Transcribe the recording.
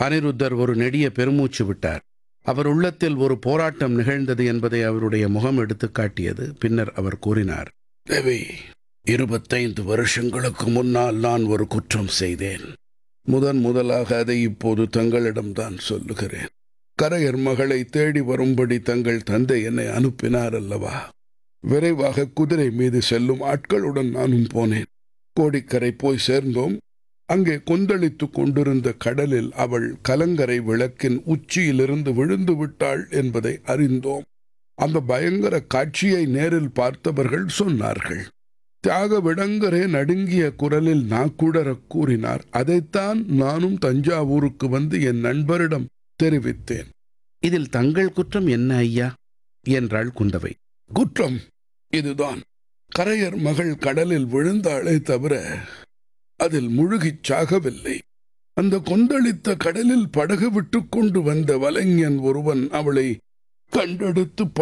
அனிருத்தர் ஒரு நெடிய பெருமூச்சு விட்டார் அவர் உள்ளத்தில் ஒரு போராட்டம் நிகழ்ந்தது என்பதை அவருடைய முகம் எடுத்துக் காட்டியது பின்னர் அவர் கூறினார் தேவி இருபத்தைந்து வருஷங்களுக்கு முன்னால் நான் ஒரு குற்றம் செய்தேன் முதன் முதலாக அதை இப்போது தங்களிடம்தான் சொல்லுகிறேன் கரையர் மகளை தேடி வரும்படி தங்கள் தந்தை என்னை அனுப்பினார் அல்லவா விரைவாக குதிரை மீது செல்லும் ஆட்களுடன் நானும் போனேன் கோடிக்கரை போய் சேர்ந்தோம் அங்கே கொந்தளித்துக் கொண்டிருந்த கடலில் அவள் கலங்கரை விளக்கின் உச்சியிலிருந்து விழுந்து விட்டாள் என்பதை அறிந்தோம் அந்த பயங்கர காட்சியை நேரில் பார்த்தவர்கள் சொன்னார்கள் தியாக விடங்கரே நடுங்கிய குரலில் நாக்குடரக் கூறினார் அதைத்தான் நானும் தஞ்சாவூருக்கு வந்து என் நண்பரிடம் தெரிவித்தேன் இதில் தங்கள் குற்றம் என்ன ஐயா என்றாள் குந்தவை குற்றம் இதுதான் கரையர் மகள் கடலில் விழுந்தாளே தவிர அதில் முழுகிச் சாகவில்லை அந்த கொந்தளித்த கடலில் படகு விட்டுக் கொண்டு வந்த வலைஞன் ஒருவன் அவளை கண்டெடுத்து